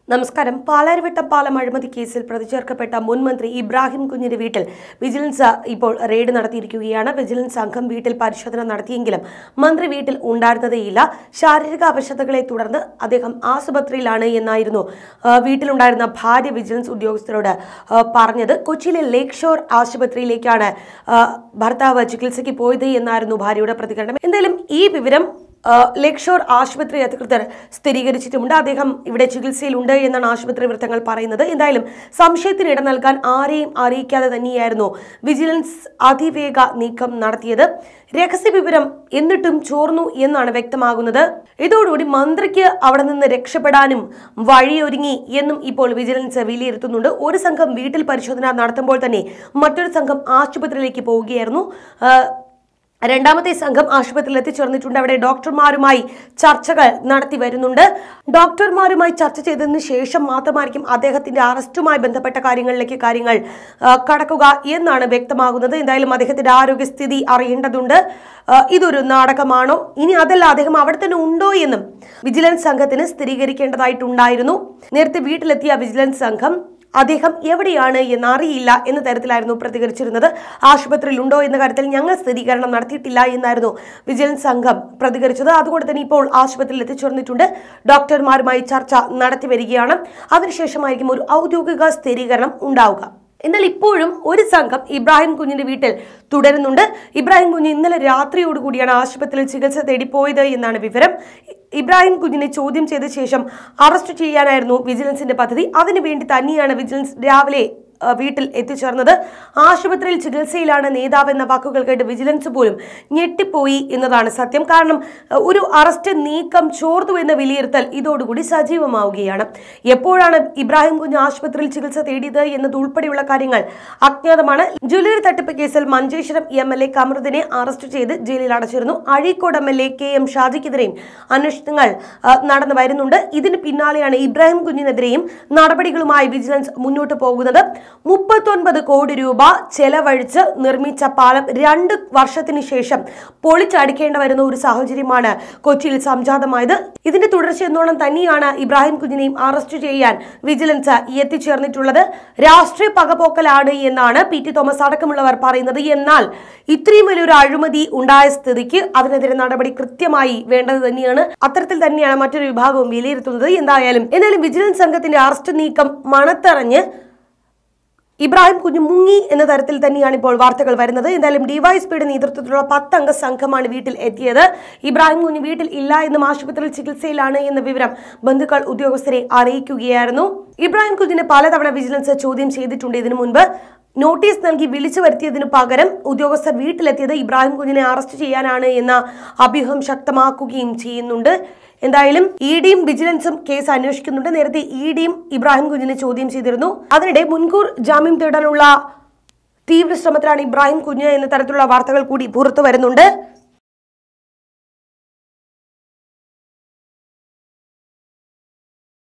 നമസ്കാരം പാലാരിവട്ടം പാലം അഴിമതി കേസിൽ പ്രതിചേർക്കപ്പെട്ട മുൻ മന്ത്രി ഇബ്രാഹിം കുഞ്ഞിന്റെ വീട്ടിൽ വിജിലൻസ് ഇപ്പോൾ റെയ്ഡ് നടത്തിയിരിക്കുകയാണ് വിജിലൻസ് സംഘം വീട്ടിൽ പരിശോധന നടത്തിയെങ്കിലും മന്ത്രി വീട്ടിൽ ഉണ്ടായിരുന്നതേയില്ല ശാരീരിക അവശതകളെ തുടർന്ന് അദ്ദേഹം ആശുപത്രിയിലാണ് എന്നായിരുന്നു ആ, വീട്ടിലുണ്ടായിരുന്ന ഭാര്യ വിജിലൻസ് ഉദ്യോഗസ്ഥരോട് ആ, പറഞ്ഞത് കൊച്ചിയിലെ ലേക്ക് ഷോർ ആശുപത്രിയിലേക്കാണ് ആ, ഭർത്താവ് ചികിത്സയ്ക്ക് പോയത് എന്നായിരുന്നു ഭാര്യയുടെ പ്രതികരണം എന്തായാലും ഈ വിവരം ആ, ലേക്ക് ഷോർ ആശുപത്രി അധികൃതർ സ്ഥിരീകരിച്ചിട്ടുമുണ്ട് അദ്ദേഹം ഇവിടെ ചികിത്സയിലുണ്ട് എന്നാണ് ആശുപത്രി വൃത്തങ്ങൾ പറയുന്നത് എന്തായാലും സംശയത്തിന് ഇട നൽകാൻ ആരെയും അറിയിക്കാതെ തന്നെയായിരുന്നു വിജിലൻസ് അതിവേഗ നീക്കം നടത്തിയത് രഹസ്യ വിവരം എന്നിട്ടും ചോർന്നു എന്നാണ് വ്യക്തമാകുന്നത് ഇതോടുകൂടി മന്ത്രിക്ക് അവിടെ നിന്ന് രക്ഷപ്പെടാനും വഴിയൊരുങ്ങി എന്നും ഇപ്പോൾ വിജിലൻസ് വിലയിരുത്തുന്നുണ്ട് ഒരു സംഘം വീട്ടിൽ പരിശോധന നടത്തുമ്പോൾ തന്നെ മറ്റൊരു സംഘം ആശുപത്രിയിലേക്ക് പോവുകയായിരുന്നു ആ, രണ്ടാമത്തെ സംഘം ആശുപത്രിയിൽ എത്തിച്ചേർന്നിട്ടുണ്ട് അവിടെ ഡോക്ടർമാരുമായി ചർച്ചകൾ നടത്തി വരുന്നുണ്ട് ഡോക്ടർമാരുമായി ചർച്ച ചെയ്തതിന് ശേഷം മാത്രമായിരിക്കും അദ്ദേഹത്തിന്റെ അറസ്റ്റുമായി ബന്ധപ്പെട്ട കാര്യങ്ങളിലേക്ക് കാര്യങ്ങൾ ആ, കടക്കുക എന്നാണ് വ്യക്തമാകുന്നത് എന്തായാലും അദ്ദേഹത്തിന്റെ ആരോഗ്യസ്ഥിതി അറിയേണ്ടതുണ്ട് ആ, ഇതൊരു നാടകമാണോ ഇനി അതല്ല അദ്ദേഹം അവിടെ തന്നെ ഉണ്ടോ എന്നും വിജിലൻസ് സംഘത്തിന് സ്ഥിരീകരിക്കേണ്ടതായിട്ടുണ്ടായിരുന്നു നേരത്തെ വീട്ടിലെത്തിയ വിജിലൻസ് സംഘം അദ്ദേഹം എവിടെയാണ് എന്ന് അറിയില്ല എന്ന തരത്തിലായിരുന്നു പ്രതികരിച്ചിരുന്നത് ആശുപത്രിയിൽ ഉണ്ടോ എന്ന കാര്യത്തിൽ ഞങ്ങൾ സ്ഥിരീകരണം നടത്തിയിട്ടില്ല എന്നായിരുന്നു വിജിലൻസ് സംഘം പ്രതികരിച്ചത് അതുകൊണ്ട് തന്നെ ഇപ്പോൾ ആശുപത്രിയിൽ എത്തിച്ചേർന്നിട്ടുണ്ട് ഡോക്ടർമാരുമായി ചർച്ച നടത്തി വരികയാണ് അതിനുശേഷമായിരിക്കും ഒരു ഔദ്യോഗിക സ്ഥിരീകരണം ഉണ്ടാവുക എന്നാൽ ഇപ്പോഴും ഒരു സംഘം ഇബ്രാഹിം കുഞ്ഞിന്റെ വീട്ടിൽ തുടരുന്നുണ്ട് ഇബ്രാഹിം കുഞ്ഞ് ഇന്നലെ രാത്രിയോടുകൂടിയാണ് ആശുപത്രിയിൽ ചികിത്സ തേടി പോയത് എന്നാണ് വിവരം ഇബ്രാഹിം കുഞ്ഞിനെ ചോദ്യം ചെയ്ത ശേഷം അറസ്റ്റ് ചെയ്യാനായിരുന്നു വിജിലൻസിന്റെ പദ്ധതി അതിനുവേണ്ടി തന്നെയാണ് വിജിലൻസ് രാവിലെ ആ, വീട്ടിൽ എത്തിച്ചേർന്നത് ആശുപത്രിയിൽ ചികിത്സയിലാണ് നേതാവ് എന്ന വാക്കുകൾ കേട്ട് വിജിലൻസ് പോലും ഞെട്ടിപ്പോയി എന്നതാണ് സത്യം കാരണം ആ, ഒരു അറസ്റ്റ് നീക്കം ചോർന്നു എന്ന വിലയിരുത്തൽ ഇതോടുകൂടി സജീവമാവുകയാണ് എപ്പോഴാണ് ഇബ്രാഹിം കുഞ്ഞ് ആശുപത്രിയിൽ ചികിത്സ തേടിയത് എന്നത് ഉൾപ്പെടെയുള്ള കാര്യങ്ങൾ അജ്ഞാതമാണ് ജ്വല്ലറി തട്ടിപ്പ് കേസിൽ മഞ്ചേശ്വരം എം എൽ എ കമറുദ്ദിനെ അറസ്റ്റ് ചെയ്ത് ജയിലിൽ അടച്ചിരുന്നു Azhikode M L A K M ഷാജിക്കെതിരെയും അന്വേഷണങ്ങൾ ആ, നടന്നു വരുന്നുണ്ട് ഇതിന് പിന്നാലെയാണ് ഇബ്രാഹിം കുഞ്ഞിനെതിരെയും നടപടികളുമായി വിജിലൻസ് മുന്നോട്ട് പോകുന്നത് മുപ്പത്തൊൻപത് കോടി രൂപ ചെലവഴിച്ച് നിർമ്മിച്ച പാലം രണ്ട് വർഷത്തിന് ശേഷം പൊളിച്ചടിക്കേണ്ട വരുന്ന ഒരു സാഹചര്യമാണ് കൊച്ചിയിൽ സംജാതമായത് ഇതിന്റെ തുടർച്ച എന്നോണം തന്നെയാണ് ഇബ്രാഹിം കുഞ്ഞിനെയും അറസ്റ്റ് ചെയ്യാൻ വിജിലൻസ് എത്തിച്ചേർന്നിട്ടുള്ളത് രാഷ്ട്രീയ പകപോക്കലാണ് എന്നാണ് പി ടി തോമസ് അടക്കമുള്ളവർ പറയുന്നത് എന്നാൽ ഇത്രയും വലിയൊരു അഴിമതി ഉണ്ടായ സ്ഥിതിക്ക് അതിനെതിരെ നടപടി കൃത്യമായി വേണ്ടത് തന്നെയാണ് അത്തരത്തിൽ തന്നെയാണ് മറ്റൊരു വിഭാഗവും വിലയിരുത്തുന്നത് എന്തായാലും എന്നാലും വിജിലൻസ് സംഘത്തിന്റെ അറസ്റ്റ് നീക്കം മണത്തറിഞ്ഞ് ഇബ്രാഹിം കുഞ്ഞ് മുങ്ങി എന്ന തരത്തിൽ തന്നെയാണ് ഇപ്പോൾ വാർത്തകൾ വരുന്നത് എന്തായാലും ഡിവൈഎസ്പിയുടെ നേതൃത്വത്തിലുള്ള പത്തംഗ സംഘമാണ് വീട്ടിൽ എത്തിയത് ഇബ്രാഹിം കുഞ്ഞ് വീട്ടിൽ ഇല്ല എന്നും ആശുപത്രിയിൽ ചികിത്സയിലാണ് എന്ന വിവരം ബന്ധുക്കൾ ഉദ്യോഗസ്ഥരെ അറിയിക്കുകയായിരുന്നു ഇബ്രാഹിം കുഞ്ഞിനെ പലതവണ വിജിലൻസ് ചോദ്യം ചെയ്തിട്ടുണ്ട് ഇതിനു മുൻപ് നോട്ടീസ് നൽകി വിളിച്ചു വരുത്തിയതിനു പകരം ഉദ്യോഗസ്ഥർ വീട്ടിലെത്തിയത് ഇബ്രാഹിം കുഞ്ഞിനെ അറസ്റ്റ് ചെയ്യാനാണ് എന്ന അഭ്യൂഹം ശക്തമാക്കുകയും ചെയ്യുന്നുണ്ട് എന്തായാലും ഇ ഡിയും വിജിലൻസും കേസ് അന്വേഷിക്കുന്നുണ്ട് നേരത്തെ ഇ ഡിയും ഇബ്രാഹിം കുഞ്ഞിനെ ചോദ്യം ചെയ്തിരുന്നു അതിനിടെ മുൻകൂർ ജാമ്യം തേടാനുള്ള തീവ്ര ശ്രമത്തിലാണ് ഇബ്രാഹിം കുഞ്ഞ് എന്ന തരത്തിലുള്ള വാർത്തകൾ കൂടി പുറത്തു വരുന്നുണ്ട്